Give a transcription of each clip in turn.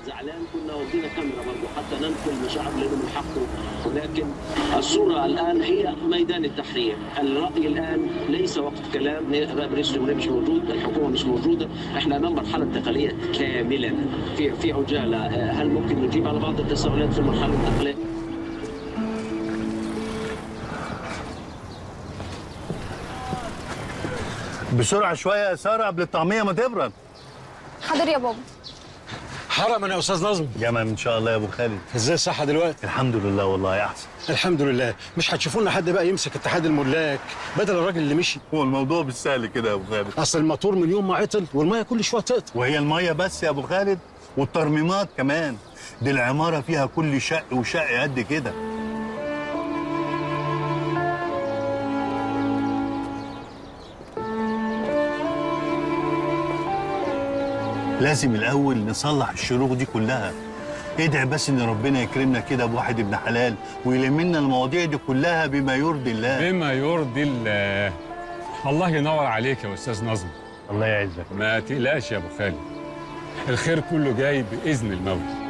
زعلان كنا ودينا كاميرا برضه حتى ننقل مشاعر لانه من حقه ولكن الصوره الان هي ميدان التحرير الراي الان ليس وقت كلام رئيس الجمهوريه مش موجود الحكومه مش موجوده احنا امام مرحله انتقاليه كاملا في في عجاله هل ممكن نجيب على بعض التساؤلات في المرحله الانتقاليه بسرعة شوية يا سارة قبل الطعمية ما تبرد حاضر يا بابا حرما يا استاذ نظم جمال ان شاء الله يا ابو خالد ازاي الصحه دلوقتي الحمد لله والله يا احسن الحمد لله مش هتشوفوا لنا حد بقى يمسك اتحاد الملاك بدل الراجل اللي مشي هو الموضوع بالسهل كده يا ابو خالد اصل الموتور من يوم ما عطل والميه كل شويه تقطع وهي المية بس يا ابو خالد والترميمات كمان دي العمارة فيها كل شق وشق قد كده لازم الأول نصلح الشروق دي كلها ادعي بس ان ربنا يكرمنا كده بواحد ابن حلال ويلم لنا المواضيع دي كلها بما يرضي الله بما يرضي الله الله ينور عليك يا استاذ نظم الله يعزك ما تقلقش يا ابو خالد الخير كله جاي باذن المولى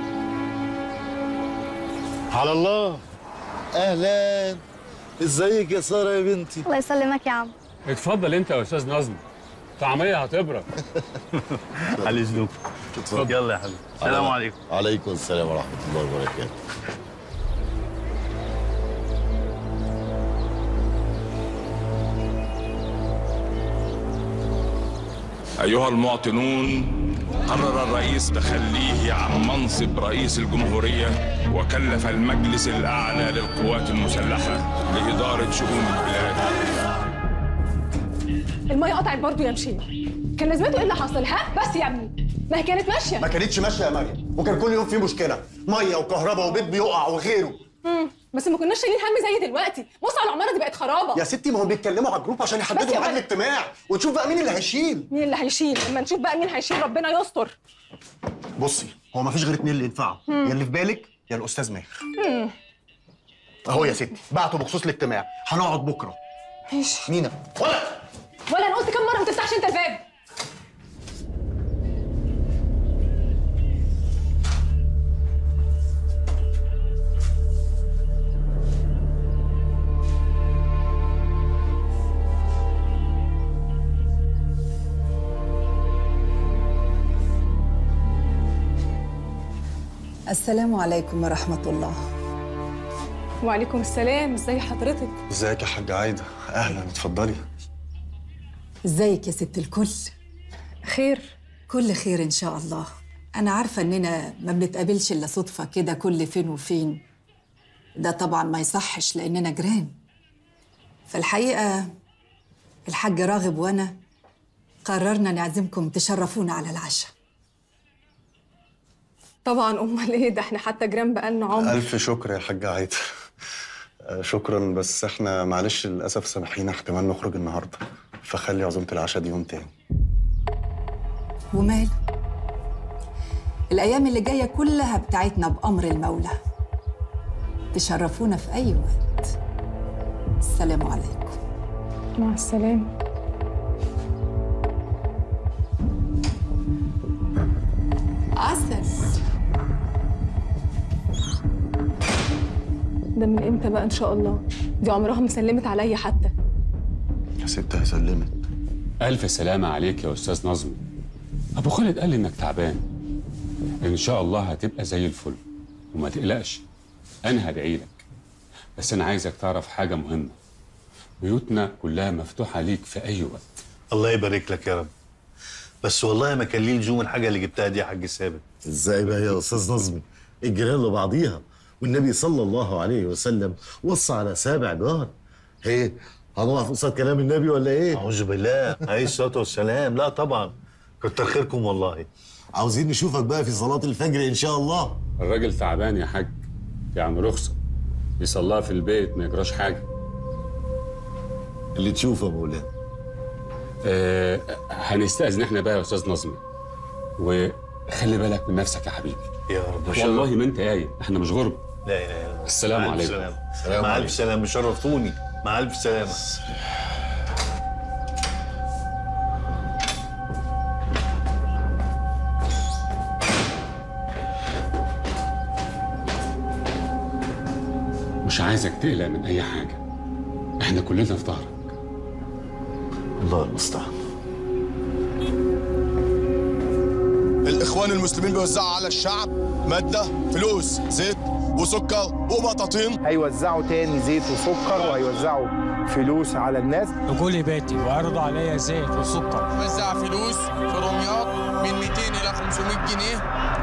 على الله اهلا ازيك يا ساره يا بنتي الله يسلمك يا عم اتفضل انت يا استاذ نظم طعميه هتبرد على اذنك اتفضل. يلا يا حبيبي السلام عليكم عليكم السلام ورحمه الله وبركاته أيها المواطنون قرر الرئيس تخليه عن منصب رئيس الجمهورية وكلف المجلس الأعلى للقوات المسلحة لإدارة شؤون البلاد المية قطعت برضه يا مشير كان لازمته ايه اللي حصل ها بس يا ابني ما هي كانت ماشيه ما كانتش ماشيه يا مريم وكان كل يوم في مشكله ميه وكهرباء وبيت بيقع وغيره مم. بس ما كناش شايلين هم زي دلوقتي بص على العماره دي بقت خرابه يا ستي ما هم بيتكلموا على الجروب عشان بس يحددوا يا ميعاد مريم. الاجتماع ونشوف بقى مين اللي هيشيل مين اللي هيشيل اما نشوف بقى مين هيشيل ربنا يستر بصي هو ما فيش غير اتنين اللي ينفعوا مم. يا اللي في بالك يا الاستاذ ماهر مم. اهو يا ستي بعته بخصوص الاجتماع هنقعد بكره ماشي مينا ولا ولا انا قلت كم مره ما تفتحش انت الباب السلام عليكم ورحمة الله وعليكم السلام ازي حضرتك ازيك يا حاجه عايده اهلا اتفضلي ازيك يا ست الكل خير كل خير إن شاء الله أنا عارفة إننا ما بنتقابلش إلا صدفة كده كل فين وفين ده طبعا ما يصحش لأننا جيران فالحقيقة الحاج راغب وأنا قررنا نعزمكم تشرفونا على العشاء طبعا امال ايه ده احنا حتى جيران بقالنا عمر الف شكر يا حاجه عايده آه، شكرا بس احنا معلش للاسف سامحينا احتمال نخرج النهارده فخلي عزومه العشاء دي يوم تاني وماله الأيام اللي جاية كلها بتاعتنا بأمر المولى تشرفونا في أي وقت السلام عليكم مع السلامه عسل ده من امتى بقى ان شاء الله دي عمرها ما سلمت عليا حتى يا ست هسلمت الف سلامه عليك يا استاذ نظم ابو خالد قال لي انك تعبان ان شاء الله هتبقى زي الفل وما تقلقش انا هدعي لك بس انا عايزك تعرف حاجه مهمه بيوتنا كلها مفتوحه ليك في اي وقت الله يبارك لك يا رب بس والله ما كان ليه لزوم الحاجة اللي جبتها دي يا حاج ثابت ازاي بقى يا استاذ نظمي الجيران لبعضيها والنبي صلى الله عليه وسلم وصى على سابع جار ايه هنقف قصاد كلام النبي ولا ايه أعوذ بالله عليه الصلاة والسلام لا طبعا كتر خيركم والله عاوزين نشوفك بقى في صلاة الفجر ان شاء الله الراجل تعبان يا حاج يعني رخصه يصليها في البيت ما يجراش حاجه اللي تشوفه يا مولانا آه هنستأذن احنا بقى يا استاذ نظمي وخلي بالك من نفسك يا حبيبي يا رب والله ما انت قايل احنا مش غرب لا اله الا الله السلام مع ألف عليكم. سلامة. مع الف سلامه شرفتوني مع الف سلامه مش عايزك تقلق من اي حاجه احنا كلنا في ظهرك الله المستعان الإخوان المسلمين بيوزعوا على الشعب مادة فلوس زيت وسكر وبطاطين هيوزعوا تاني زيت وسكر وهيوزعوا فلوس على الناس دخولي بيتي وعرضوا عليا زيت وسكر وزع فلوس في دمياط من 200 إلى 500 جنيه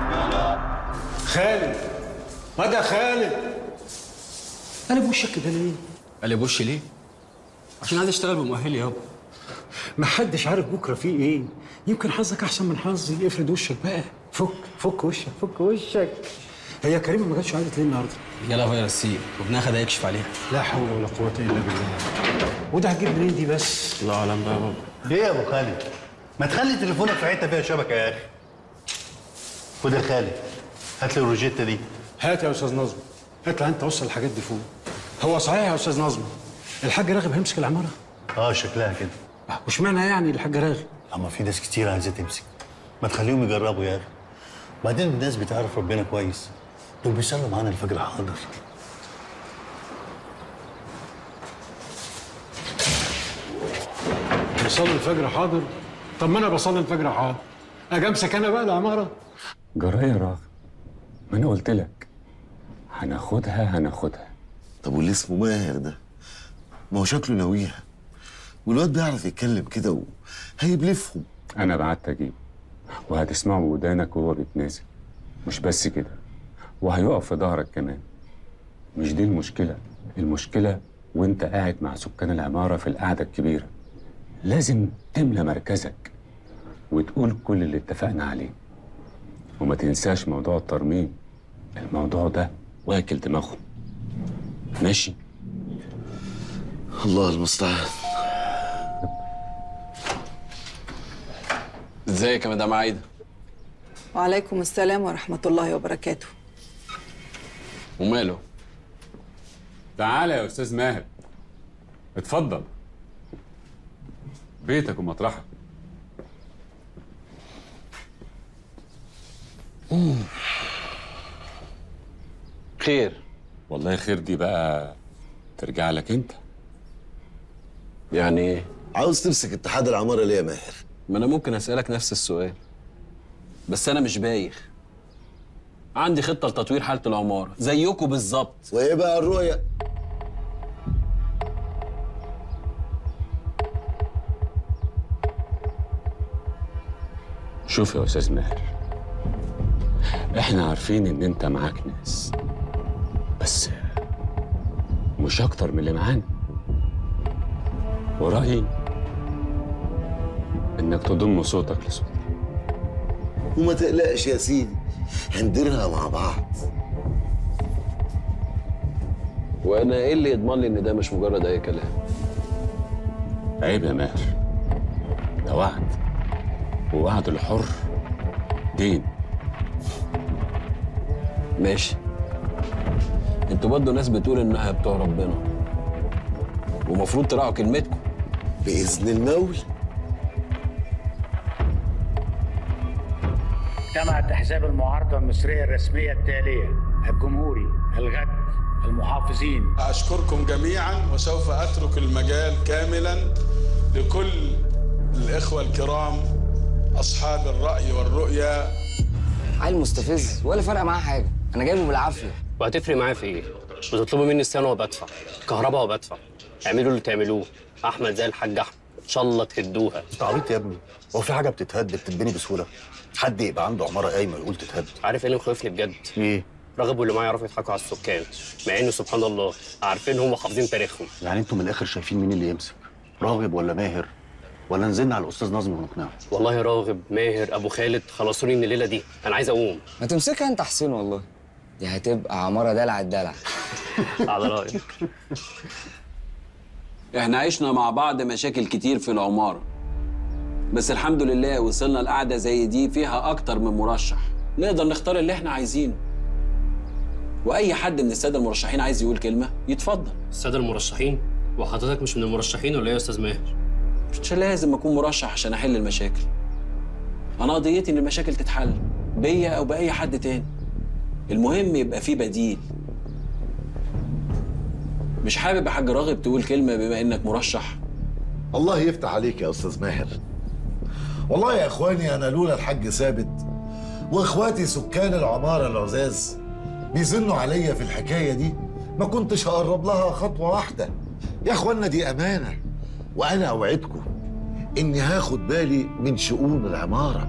خالد مدى خالد انا بوشك كده ليه؟ قال لي بوش ليه؟ عشان عايز اشتغل بمؤهلي يابا ما حدش عارف بكره فيه ايه يمكن حظك احسن من حظي افرد وشك بقى فك فك وشك فك وشك هي كريمه ما جاتش عادت ليه النهارده؟ جالها فيروس سي وابنها خدها يكشف عليها لا حول ولا قوه الا بالله وده هتجيب منين دي بس؟ الله اعلم بقى يا بابا ليه يا ابو خالد ما تخلي تليفونك في حته فيها شبكه يا اخي خد يا خالد هات لي الروجيتا دي هات يا استاذ نظم هات لها انت وصل الحاجات دي فوق هو صحيح يا استاذ نظم الحاج راغب هيمسك العماره اه شكلها كده واشمعنى يعني الحاج راغب اما في ناس كتير عايزه تمسك ما تخليهم يجربوا يا اخي بعدين الناس بتعرف ربنا كويس دول بيصلوا معانا الفجر حاضر بيصلي الفجر حاضر طب ما انا بصلي الفجر حاضر اجي امسك انا بقى العماره جرايه يا راغب ما انا قلت لك هناخدها هناخدها طب واللي اسمه ماهر ده ما هو شكله ناويها والواد بيعرف يتكلم كده وهيبلفهم انا بعت اجيب وهتسمعه بودانك وهو بيتنازل مش بس كده وهيقف في ظهرك كمان مش دي المشكله المشكله وانت قاعد مع سكان العماره في القعده الكبيره لازم تملى مركزك وتقول كل اللي اتفقنا عليه وما تنساش موضوع الترميم الموضوع ده واكل دماغهم ماشي الله المستعان ازيك يا مدام عايده وعليكم السلام ورحمه الله وبركاته وماله تعالى يا استاذ ماهر اتفضل بيتك ومطرحك خير والله خير دي بقى ترجع لك انت يعني ايه عاوز تمسك اتحاد العماره ليه يا ماهر ما انا ممكن اسالك نفس السؤال بس انا مش بايخ عندي خطه لتطوير حاله العماره زيكم بالظبط وايه بقى الرؤيه شوف يا استاذ ماهر احنا عارفين ان انت معاك ناس بس مش اكتر من اللي معانا ورأيي انك تضم صوتك لصوتي وما تقلقش يا سيدي هنديرها مع بعض وانا ايه اللي يضمن لي ان ده مش مجرد اي كلام عيب يا ماهر ده وعد ووعد الحر دين ماشي انتوا برضه ناس بتقول انها بتوع ربنا ومفروض تراعوا كلمتكم باذن المولى اجتمعت احزاب المعارضه المصريه الرسميه التاليه الجمهوري الغد المحافظين أشكركم جميعا وسوف أترك المجال كاملا لكل الإخوة الكرام أصحاب الرأي والرؤية عيل مستفز ولا فارقه معاه حاجه انا جايبه بالعافيه وهتفرق معايا في ايه؟ بتطلبوا مني الصيانه وبدفع كهرباء وبدفع اعملوا اللي تعملوه احمد زي الحاج احمد ان شاء الله تهدوها انت عبيط يا ابني هو في حاجه بتتهد بتتبني بسهوله حد يبقى عنده عماره قايمه يقول تتهد عارف ايه اللي مخوفني بجد؟ ايه رغب واللي معايا يعرفوا يضحكوا على السكان مع انه سبحان الله عارفينهم وحافظين تاريخهم يعني انتوا من الاخر شايفين مين اللي يمسك راغب ولا ماهر ولا نزلنا على الاستاذ نظمي ونقنعه والله راغب ماهر ابو خالد خلصوني من الليله دي انا عايز اقوم ما تمسكها انت حسين والله دي هتبقى عماره دلع الدلع على رايك احنا عشنا مع بعض مشاكل كتير في العمارة بس الحمد لله وصلنا لقعدة زي دي فيها أكتر من مرشح نقدر نختار اللي احنا عايزينه وأي حد من السادة المرشحين عايز يقول كلمة يتفضل الساده المرشحين وحضرتك مش من المرشحين ولا ايه يا استاذ ماهر؟ مش لازم أكون مرشح عشان أحل المشاكل أنا قضيتي إن المشاكل تتحل بيا أو بأي حد تاني المهم يبقى في بديل مش حابب يا حاج راغب تقول كلمه بما انك مرشح الله يفتح عليك يا استاذ ماهر والله يا اخواني انا لولا الحاج ثابت واخواتي سكان العماره العزاز بيزنوا عليا في الحكايه دي ما كنتش هقرب لها خطوه واحده يا اخوانا دي امانه وانا اوعدكم اني هاخد بالي من شؤون العماره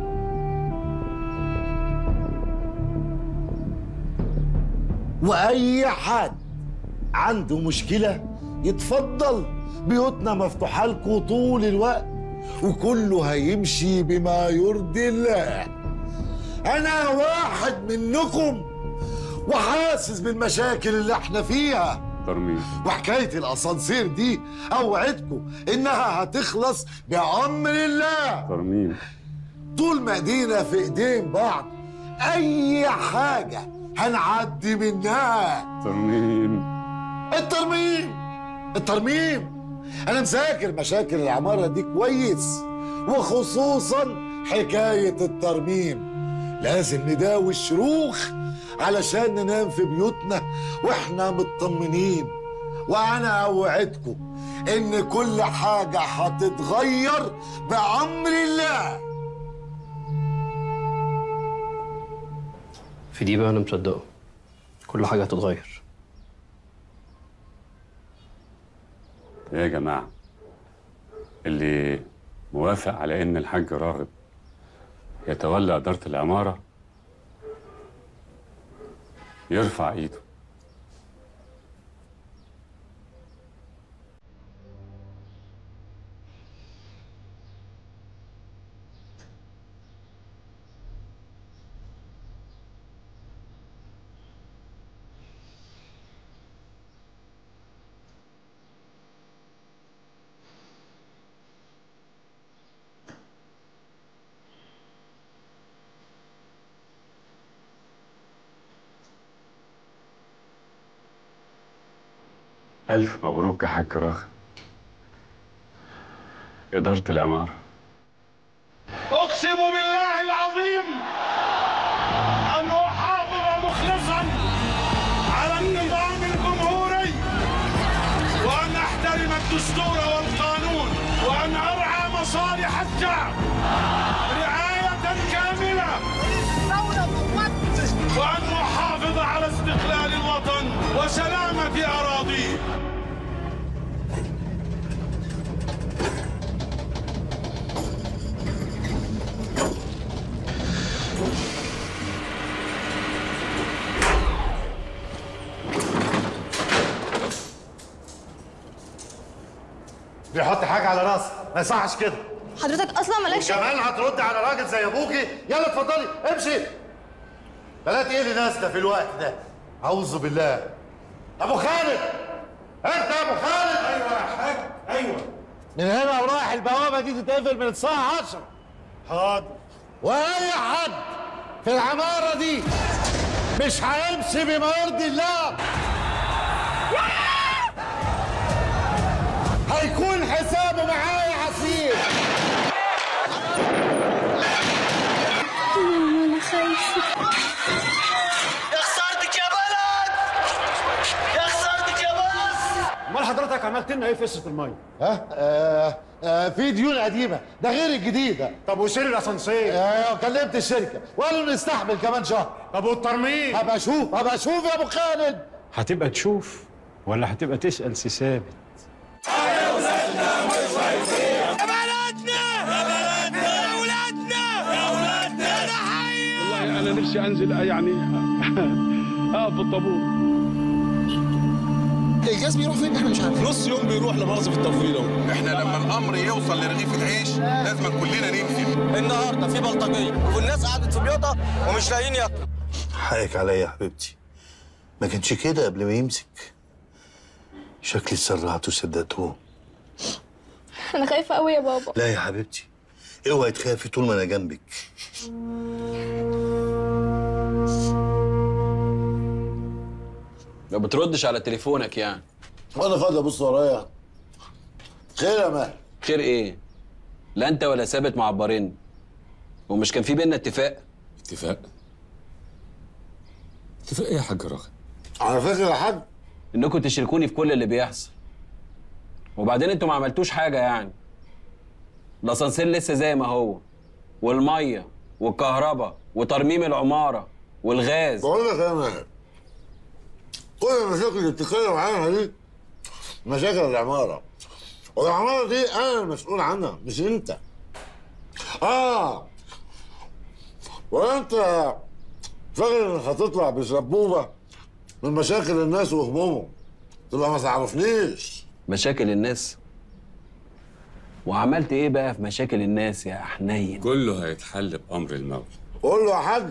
واي حد عنده مشكله يتفضل بيوتنا مفتوحه لكم طول الوقت وكله هيمشي بما يرضي الله انا واحد منكم وحاسس بالمشاكل اللي احنا فيها ترميم وحكايه الاسانسير دي اوعدكم انها هتخلص بامر الله ترميم طول ما ايدينا في ايدين بعض اي حاجه هنعدي منها ترميم الترميم الترميم انا مذاكر مشاكل العماره دي كويس وخصوصا حكايه الترميم لازم نداوي الشروخ علشان ننام في بيوتنا واحنا مطمنين وانا اوعدكم ان كل حاجه هتتغير بامر الله في دي بقى انا مصدقه كل حاجه هتتغير يا جماعة اللي موافق على إن الحاج راغب يتولى إدارة العمارة يرفع إيده ألف مبروك يا حاج راغب إدارة العمارة أقسم بالله العظيم أن أحافظ مخلصا على النظام الجمهوري وأن أحترم الدستور والقانون وأن أرعى مصالح الشعب رعاية كاملة وأن أحافظ على استقلال الوطن وسلامة أراضيه بيحط حاجه على راسك ما يصحش كده حضرتك اصلا مالكش وكمان هترد على راجل زي ابوكي يلا اتفضلي امشي بلات ايه اللي نازله في الوقت ده اعوذ بالله ابو خالد انت يا ابو خالد ايوه يا حاج ايوه من هنا ورايح البوابه دي تتقفل من الساعه 10 حاضر واي حد في العماره دي مش هيمشي بما يرضي الله هيكون حسابه معايا عسير انا خايفه يا خسارتك يا بلد يا خسارتك يا بلد امال حضرتك عملت لنا ايه في قصه الميه؟ ها آه آه في ديون قديمه ده غير الجديده طب وسير الاسانسير آه كلمت الشركه وقالوا نستحمل كمان شهر طب والترميم هبقى اشوف هبقى اشوف يا ابو خالد هتبقى تشوف ولا هتبقى تسال سي ثابت والله انا نفسي انزل يعني اقف في الطابور الجاز بيروح فين احنا مش عارفين نص يوم بيروح لمؤاخذة التفويض اهو احنا لما الامر يوصل لرغيف العيش لازم كلنا نمشي النهارده في بلطجيه والناس قعدت في بيوتها ومش لاقيين ياكلوا حقك عليا يا حبيبتي ما كانش كده قبل ما يمسك شكلي اتسرعت وصدقتوه انا خايفه قوي يا بابا لا يا حبيبتي اوعي تخافي طول ما انا جنبك ما بتردش على تليفونك يعني وانا فاضي ابص ورايا خير يا ماهر خير ايه لا انت ولا ثابت معبرين ومش كان في بينا اتفاق اتفاق اتفاق ايه يا حاج راغب على فكره يا حاج انكم تشركوني في كل اللي بيحصل وبعدين انتوا ما عملتوش حاجه يعني الاسانسير لسه زي ما هو والميه والكهرباء وترميم العماره والغاز بقول لك يا ماهر كل المشاكل اللي بتتكلم عنها دي مشاكل العمارة والعمارة دي أنا المسؤول عنها مش أنت آه وأنت فاكر إنك هتطلع بسبوبة من مشاكل الناس وهمومهم تبقى ما تعرفنيش مشاكل الناس وعملت ايه بقى في مشاكل الناس يا حنين كله هيتحل بامر المولى قول له يا حاج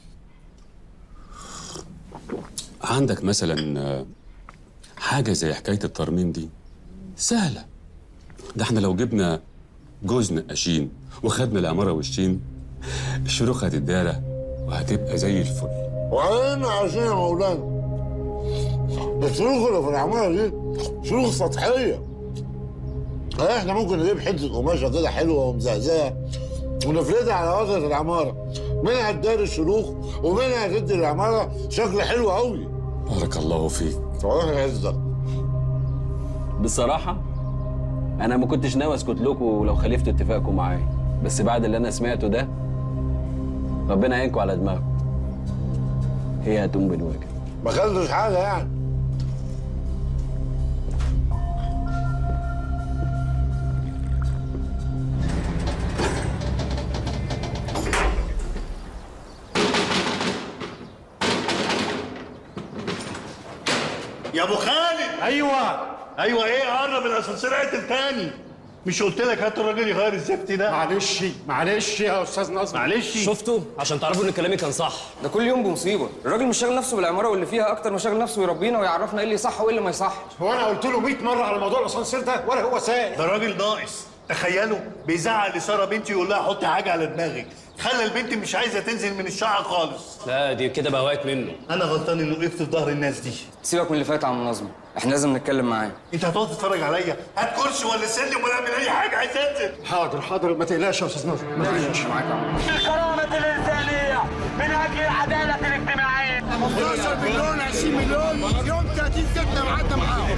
عندك مثلا آه، حاجه زي حكايه الترميم دي سهله ده احنا لو جبنا جوز نقاشين وخدنا العماره وشين الشروخ هتتدارى وهتبقى زي الفل وعلينا عشان يا مولانا الشروخ اللي في العمارة دي شروخ سطحية احنا ممكن نجيب حتة قماشة كده حلوة ومزهزهة ونفردها على واجهة العمارة منها تداري الشروخ ومنها تدي العمارة شكل حلو قوي بارك الله فيك الله يعزك بصراحه انا ما كنتش ناوي اسكت لكم لو خالفتوا اتفاقكم معايا بس بعد اللي انا سمعته ده ربنا يعينكم على دماغكم هي هتقوم بالواجب ما خدتش حاجة يعني يا ابو خالد ايوه ايوه ايه قرب الاسانسير عدل تاني مش قلت لك هات الراجل يغير الزفت ده معلش معلش يا استاذ نصر معلش شفتوا عشان تعرفوا ان كلامي كان صح ده كل يوم بمصيبه الراجل مش شاغل نفسه بالعماره واللي فيها اكتر ما شاغل نفسه يربينا ويعرفنا ايه اللي صح وايه اللي ما يصحش هو انا قلت له 100 مره على موضوع الاسانسير ده ولا هو سائل ده راجل ناقص تخيلوا بيزعق لساره بنتي يقول لها حطي حاجه على دماغك خلى البنت مش عايزه تنزل من الشقه خالص لا دي كده بهوات منه انا غلطان اني وقفت في ظهر الناس دي سيبك من اللي فات يا عم نظمي احنا لازم نتكلم معاه انت هتقعد تتفرج عليا هات كرسي ولا سلم ولا اعمل اي حاجه عايز انزل حاضر حاضر ما تقلقش يا استاذ نصر ما تقلقش معاك يا عم الكرامة الإنسانية من أجل العدالة الاجتماعية 15 مليون 20 مليون يوم 30 6 معدى معاهم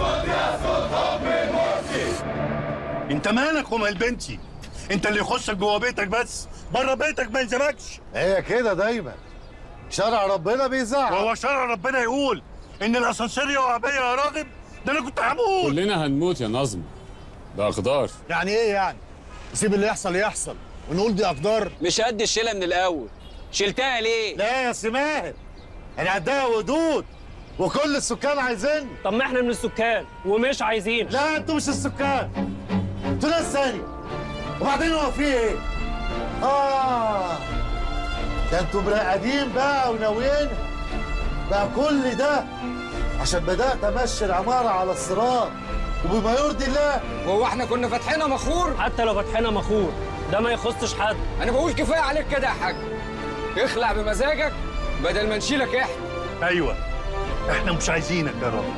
انت مالك ومال بنتي انت اللي يخشك جوه بيتك بس بره بيتك ما يلزمكش هي كده دايما شرع ربنا بيزعق وهو شرع ربنا يقول ان الاسانسير يقع بيا يا راغب ده انا كنت هموت كلنا هنموت يا نظم ده اقدار يعني ايه يعني؟ سيب اللي يحصل يحصل ونقول دي اقدار مش قد الشيله من الاول شلتها ليه لا يا سماهر انا عندها ودود وكل السكان عايزين طب ما احنا من السكان ومش عايزين لا انتوا مش السكان انتوا ناس ثانيه وبعدين هو في ايه؟ اه ده انتوا قديم بقى وناويين بقى كل ده عشان بدات امشي العماره على الصراط وبما يرضي الله وهو احنا كنا فاتحينها مخور حتى لو فتحنا مخور ده ما يخصش حد انا بقول كفايه عليك كده يا حاج اخلع بمزاجك بدل ما نشيلك احنا ايوه احنا مش عايزينك يا رب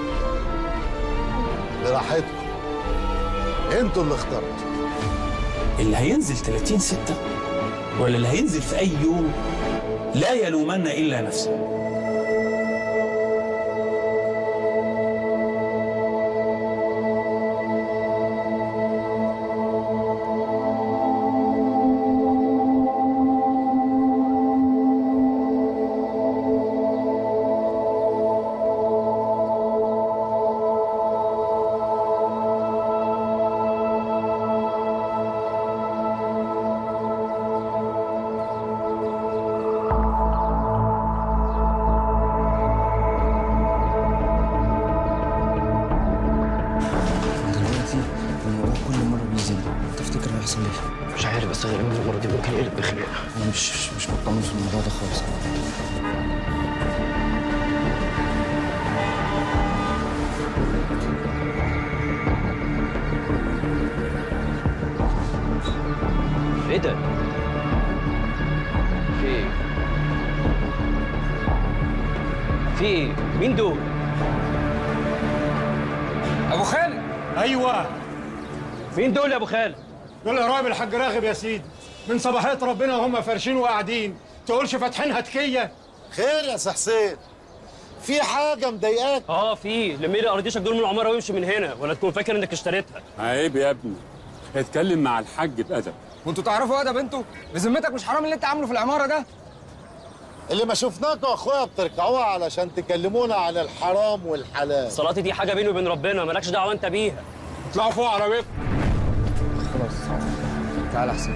براحتكم انتوا اللي اخترتوا اللي هينزل 30 ستة ولا اللي هينزل في أي يوم لا يلومن إلا نفسه دلوقتي الموضوع كل مره بيزيد تفتكر هيحصل ايه؟ مش عارف بس غالبا المره دي ممكن يقلب بخناقه انا مش مش مطمن في الموضوع ده خالص ايه ده؟ في ايه؟ في ايه؟ مين دول؟ ابو خالد ايوه مين دول يا ابو خالد؟ دول قرايب الحاج راغب يا سيدي من صباحيه ربنا وهم فارشين وقاعدين تقولش فاتحين هتكيه خير يا سي حسين في حاجه مضايقاك اه في لمي لي ارضيشك دول من العماره وامشي من هنا ولا تكون فاكر انك اشتريتها عيب يا ابني اتكلم مع الحاج بأدب وانتوا تعرفوا ادب انتوا بذمتك مش حرام اللي انت عامله في العماره ده اللي ما شفناكوا اخويا بتركعوها علشان تكلمونا عن الحرام والحلال صلاتي دي حاجه بيني وبين ربنا مالكش دعوه انت بيها اطلعوا فوق عربيتكم خلاص تعالى احسن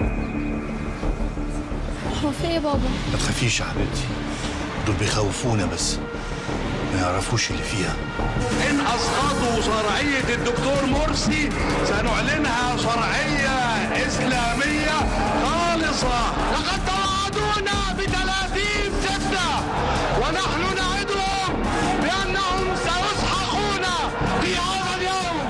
هو في ايه بابا ما تخافيش يا حبيبتي دول بيخوفونا بس ما يعرفوش اللي فيها إن أسقطوا شرعية الدكتور مرسي سنعلنها شرعية إسلامية خالصة لقد توعدونا بثلاثين ستة ونحن نعدهم بأنهم سيسحقون في هذا اليوم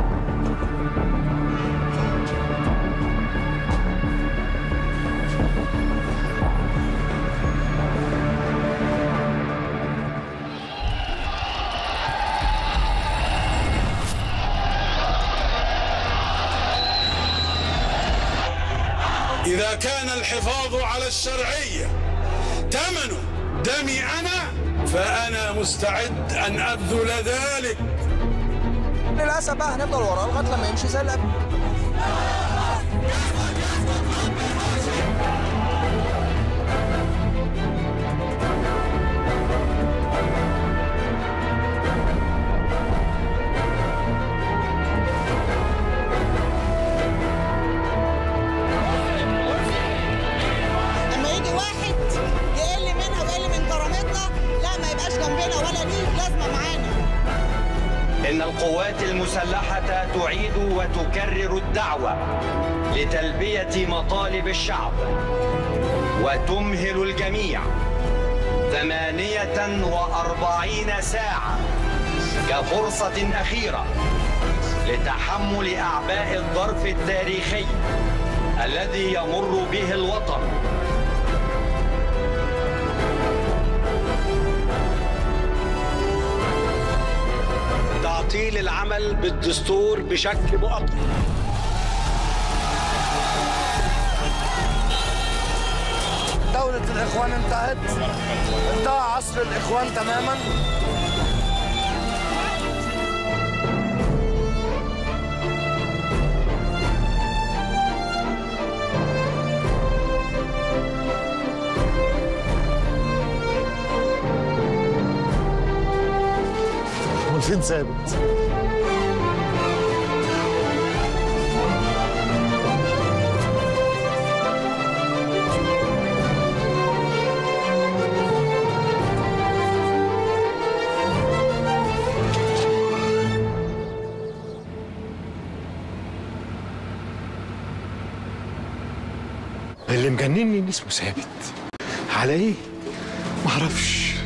إذا كان الحفاظ على الشرعية ثمنه دمي أنا فأنا مستعد أن أبذل ذلك للاسف بقى هنفضل وراه لغايه لما يمشي زي القبل اما يجي واحد يقل منها ويقل من كرامتنا لا ما يبقاش جنبنا ولا ليه لازمه معانا إن القوات المسلحة تعيد وتكرر الدعوة لتلبية مطالب الشعب وتمهل الجميع ثمانية وأربعين ساعة كفرصة أخيرة لتحمل أعباء الظرف التاريخي الذي يمر به الوطن تعطيل العمل بالدستور بشكل مؤقت دولة الإخوان انتهت انتهى عصر الإخوان تماما امال فين ثابت اللي مجنني ان اسمه ثابت على ايه؟ معرفش